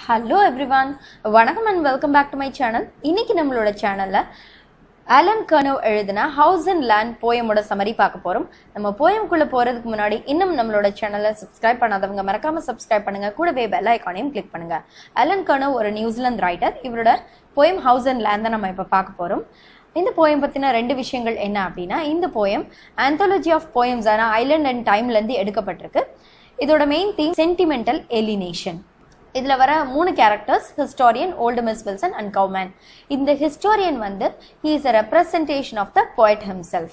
hello everyone வணக்கம் and welcome back to my channel இன்னைக்கு நம்மளோட சேனல்ல அலன் கர்னவ் எழுதின ஹவுஸ் அண்ட் லேண்ட் போயமோட சமரி பார்க்க போறோம் நம்ம போயம்குள்ள போறதுக்கு முன்னாடி இன்னும் நம்மளோட சேனலை சப்ஸ்கிரைப் பண்ணாதவங்க மறக்காம சப்ஸ்கிரைப் பண்ணுங்க கூடவே பெல் ஐக்கானையும் கிளிக் பண்ணுங்க அலன் கர்னவ் ஒரு நியூசிலாந்து ரைட்டர் இவரோட போயம் ஹவுஸ் அண்ட் லேண்ட் தான் நம்ம இப்போ பார்க்க போறோம் இந்த போயம் பத்தின ரெண்டு விஷயங்கள் என்ன அப்படின்னா இந்த போயம் ஆந்தாலஜி ஆஃப் போயம்ஸான ஐலண்ட் அண்ட் டைம்லேருந்து எடுக்கப்பட்டிருக்கு இதோட மெயின் தீம் சென்டிமெண்டல் எலினேஷன் இதுல வர மூணு characters historian old miss Wilson and cowman இந்த ஹிஸ்டாரியன் வந்து he is a representation of the poet himself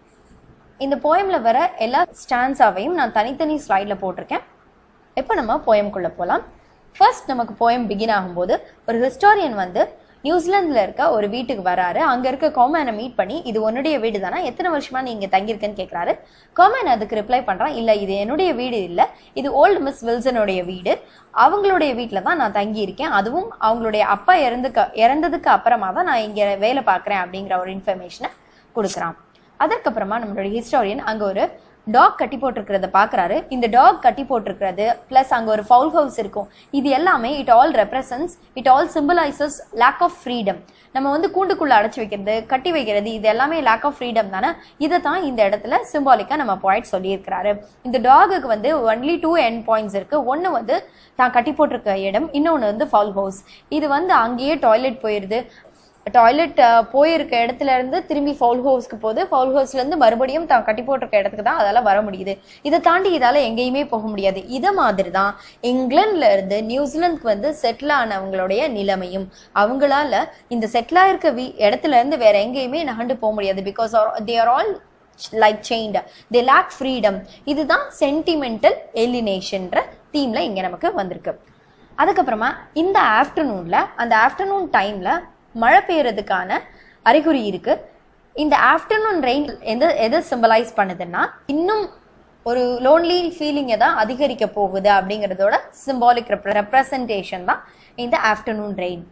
இந்த போயம்ல வர எல்லா ஸ்டான்ஸாவையும் நான் தனித்தனி ஸ்லைட்ல போட்டிருக்கேன் இப்போ நம்ம போயம்குள்ள போகலாம் ஃபர்ஸ்ட் நமக்கு போயம் பிகின் ஆகும்போது ஒரு ஹிஸ்டாரியன் வந்து நியூசிலாந்துல இருக்க ஒரு வீட்டுக்கு வராரு அங்க இருக்க கோமேனை மீட் பண்ணி இது உன்னுடைய வீடு தானே எத்தனை வருஷமா நீ இங்க தங்கியிருக்கேன்னு கேட்கறாரு கோமேன் அதுக்கு ரிப்ளை பண்றான் இல்ல இது என்னுடைய வீடு இல்ல இது ஓல்டு மிஸ் வில்சனுடைய வீடு அவங்களுடைய வீட்டில் தான் நான் தங்கி இருக்கேன் அதுவும் அவங்களுடைய அப்பா இறந்துக்க இறந்ததுக்கு அப்புறமா தான் நான் இங்க வேலை பார்க்குறேன் அப்படிங்கிற ஒரு இன்ஃபர்மேஷனை கொடுக்குறான் அதற்கப்புறமா நம்மளுடைய ஹிஸ்டாரியன் அங்க ஒரு டாக் கட்டி போட்டிருக்கிறத பாக்குறாரு இந்த டாக் கட்டி போட்டிருக்கிறது பிளஸ் அங்க ஒரு ஃபவுல் ஹவுஸ் இருக்கும் இது எல்லாமே it all represents it all symbolises lack of freedom நம்ம வந்து கூண்டுக்குள்ள அடைச்சு வைக்கிறது கட்டி வைக்கிறது இது எல்லாமே லேக் ஆஃப் ஃப்ரீடம் தானே இதை தான் இந்த இடத்துல சிம்பாலிக்கா நம்ம பாயிண்ட் சொல்லியிருக்கிறாரு இந்த டாகுக்கு வந்து ஒன்லி டூ எண்ட் பாயிண்ட்ஸ் இருக்கு ஒன்னு வந்து தான் கட்டி போட்டிருக்க இடம் இன்னொன்னு வந்து ஃபவுல் ஹவுஸ் இது வந்து அங்கேயே டாய்லெட் போயிருது டாய்லெட் போயிருக்க இடத்துல இருந்து திரும்பி ஃபவுல் ஹவுஸ்க்கு போகுது ஃபவுல் ஹவுஸ்ல இருந்து மறுபடியும் தான் கட்டி போட்டிருக்க இடத்துக்கு தான் அதால வர முடியுது இதை தாண்டி இதால எங்கேயுமே போக முடியாது இதை மாதிரி தான் இங்கிலாந்துல இருந்து நியூசிலாந்துக்கு வந்து செட்டில் ஆனவங்களுடைய நிலைமையும் அவங்களால இந்த செட்டில் ஆயிருக்க வீ இடத்துல இருந்து வேற எங்கேயுமே நகண்டு போக முடியாது because they are all like chained they lack freedom இதுதான் சென்டிமெண்டல் எலினேஷன்ற தீம்ல இங்க நமக்கு வந்திருக்கு அதுக்கப்புறமா இந்த ஆஃப்டர்நூன்ல அந்த ஆஃப்டர்நூன் டைம்ல மழை பெய்யறதுக்கான அறிகுறி இருக்கு இந்த ஆஃப்டர்நூன் ரெயின் எந்த எதை சிம்பலைஸ் பண்ணுதுன்னா இன்னும் ஒரு லோன்லி ஃபீலிங்கை தான் அதிகரிக்க போகுது அப்படிங்கிறதோட சிம்பாலிக் ரெப்ரசன்டேஷன் தான் இந்த ஆஃப்டர்நூன் ரெயின்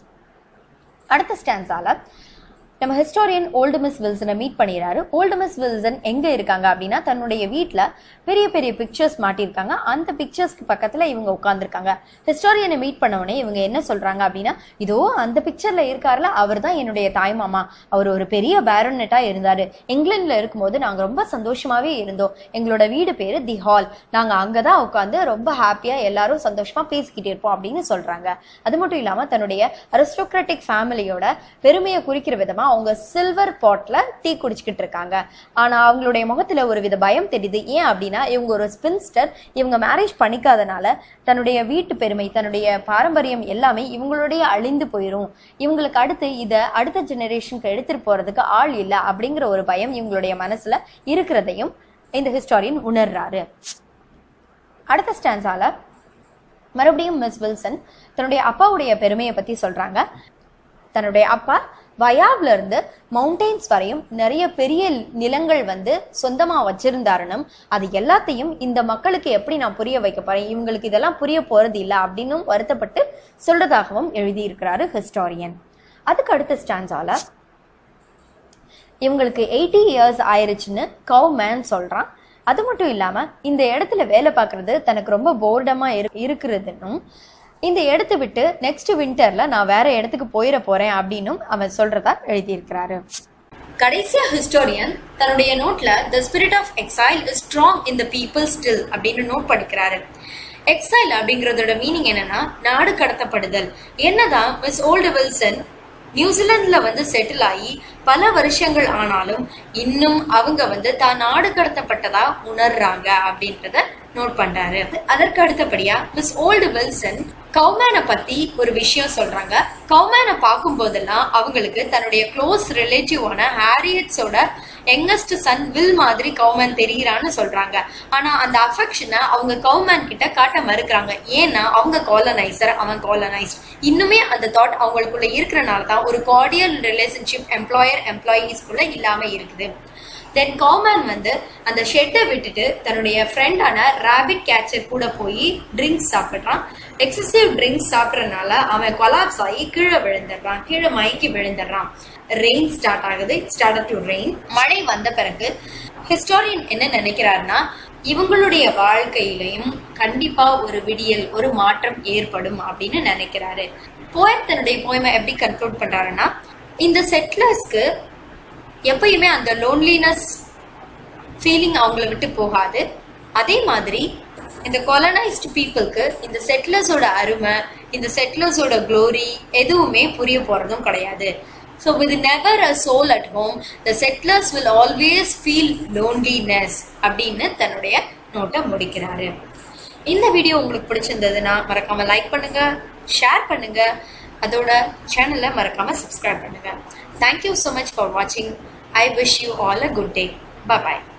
அடுத்த ஸ்டான்ஸால நம்ம ஹிஸ்டாரியன் ஓல்டு மிஸ் வில்சனை மீட் பண்ணிடுறாரு ஓல்டு மிஸ் வில்சன் எங்க இருக்காங்க அப்படின்னா தன்னுடைய வீட்டில் பெரிய பெரிய பிக்சர்ஸ் மாட்டியிருக்காங்க அந்த பிக்சர்ஸ்க்கு பக்கத்துல இவங்க உட்காந்துருக்காங்க ஹிஸ்டாரியனை மீட் பண்ணவொடனே இவங்க என்ன சொல்றாங்க அப்படின்னா இதோ அந்த பிக்சர்ல இருக்காருல அவர் தான் என்னுடைய தாய்மாமா அவர் ஒரு பெரிய பேரோனெட்டா இருந்தாரு இங்கிலாந்துல இருக்கும்போது நாங்க ரொம்ப சந்தோஷமாவே இருந்தோம் எங்களோட வீடு பேரு தி ஹால் நாங்க அங்கதான் உட்காந்து ரொம்ப ஹாப்பியா எல்லாரும் சந்தோஷமா பேசிக்கிட்டே இருப்போம் அப்படின்னு சொல்றாங்க அது மட்டும் இல்லாம தன்னுடைய அரிஸ்டோக்ராட்டிக் ஃபேமிலியோட பெருமையை குறிக்கிற விதமா அவங்க சில்வர் பாட்ல டீ குடிச்சுக்கிட்டு இருக்காங்க ஆனா அவங்களுடைய முகத்துல ஒரு வித பயம் தெரியுது ஏன் அப்படின்னா இவங்க ஒரு ஸ்பின்ஸ்டர் இவங்க மேரேஜ் பண்ணிக்காதனால தன்னுடைய வீட்டு பெருமை தன்னுடைய பாரம்பரியம் எல்லாமே இவங்களுடைய அழிந்து போயிடும் இவங்களுக்கு அடுத்து இதை அடுத்த ஜெனரேஷனுக்கு எடுத்துட்டு போறதுக்கு ஆள் இல்லை அப்படிங்கிற ஒரு பயம் இவங்களுடைய மனசுல இருக்கிறதையும் இந்த ஹிஸ்டாரியன் உணர்றாரு அடுத்த ஸ்டான்ஸால மறுபடியும் மிஸ் வில்சன் தன்னுடைய அப்பாவுடைய பெருமையை பத்தி சொல்றாங்க தன்னுடைய அப்பா வயாவ்ல இருந்து மவுண்டெயின்ஸ் வரையும் நிறைய பெரிய நிலங்கள் வந்து சொந்தமா வச்சிருந்தாருனும் அது எல்லாத்தையும் இந்த மக்களுக்கு எப்படி நான் புரிய வைக்க போறேன் இவங்களுக்கு இதெல்லாம் புரிய போறது இல்லை அப்படின்னு வருத்தப்பட்டு சொல்றதாகவும் எழுதியிருக்கிறாரு ஹிஸ்டாரியன் அதுக்கு அடுத்த ஸ்டான்ஸால இவங்களுக்கு எயிட்டி இயர்ஸ் ஆயிருச்சுன்னு கவ் மேன் சொல்றான் அது மட்டும் இல்லாம இந்த இடத்துல வேலை பார்க்கறது தனக்கு ரொம்ப போர்டமா இருக்கிறதுன்னும் இந்த இடத்த விட்டு நெக்ஸ்ட் விண்டர்ல நான் வேற இடத்துக்கு போயிட போறேன் அப்படின்னும் அவன் சொல்றதா எழுதியிருக்கிறாரு கடைசியா ஹிஸ்டோரியன் தன்னுடைய நோட்ல the spirit of exile is strong in the people still அப்படின்னு நோட் படிக்கிறாரு எக்ஸைல் அப்படிங்கறதோட மீனிங் என்னன்னா நாடு கடத்தப்படுதல் என்னதான் மிஸ் ஓல்டு வில்சன் நியூசிலாந்துல வந்து செட்டில் ஆகி பல வருஷங்கள் ஆனாலும் இன்னும் அவங்க வந்து தான் நாடு கடத்தப்பட்டதா உணர்றாங்க அப்படின்றத நோட் பண்றாரு அதற்கு அடுத்தபடியா மிஸ் ஓல்டு வில்சன் கவுமேனை பத்தி ஒரு விஷயம் சொல்றாங்க கவுமேனை பார்க்கும் போதெல்லாம் அவங்களுக்கு தன்னுடைய க்ளோஸ் ரிலேட்டிவான ஹாரியட்ஸோட யங்கஸ்ட் சன் வில் மாதிரி கவுமேன் தெரிகிறான்னு சொல்றாங்க ஆனா அந்த அஃபெக்ஷனை அவங்க கவுமேன் கிட்ட காட்ட மறுக்கிறாங்க ஏன்னா அவங்க காலனைசர் அவன் காலனைஸ்ட் இன்னுமே அந்த தாட் அவங்களுக்குள்ள இருக்கிறனால தான் ஒரு கார்டியல் ரிலேஷன்ஷிப் எம்ப்ளாயர் எம்ப்ளாயீஸ்குள்ள இல்லாம இருக்குது தென் காமன் வந்து அந்த ஷெட்டை விட்டுட்டு தன்னுடைய ஃப்ரெண்டான ரேபிட் கேச்சர் கூட போய் ட்ரிங்க்ஸ் சாப்பிட்றான் எக்ஸசிவ் ட்ரிங்க்ஸ் சாப்பிட்றதுனால அவன் கொலாப்ஸ் ஆகி கீழே விழுந்துடுறான் கீழே மயக்கி விழுந்துடுறான் ரெயின் ஸ்டார்ட் ஆகுது ஸ்டார்ட் டு ரெயின் மழை வந்த பிறகு ஹிஸ்டாரியன் என்ன நினைக்கிறாருன்னா இவங்களுடைய வாழ்க்கையிலையும் கண்டிப்பா ஒரு விடியல் ஒரு மாற்றம் ஏற்படும் அப்படின்னு நினைக்கிறாரு போயம் தன்னுடைய போயமை எப்படி கன்க்ளூட் பண்றாருன்னா இந்த செட்டிலர்ஸ்க்கு எப்பயுமே அந்த லோன்லினஸ் ஃபீலிங் அவங்கள விட்டு போகாது அதே மாதிரி இந்த கொலனைஸ்டு பீப்புளுக்கு இந்த செட்டிலர்ஸோட அருமை இந்த செட்டிலர்ஸோட க்ளோரி எதுவுமே புரிய போறதும் கிடையாது so with never a soul at home the settlers will always feel loneliness அப்படின்னு தன்னுடைய நோட்டை முடிக்கிறாரு இந்த வீடியோ உங்களுக்கு பிடிச்சிருந்ததுன்னா மறக்காம லைக் பண்ணுங்க ஷேர் பண்ணுங்க அதோட சேனலை மறக்காம சப்ஸ்கிரைப் பண்ணுங்க தேங்க்யூ ஸோ மச் ஃபார் வாட்சிங் I wish you all a good day bye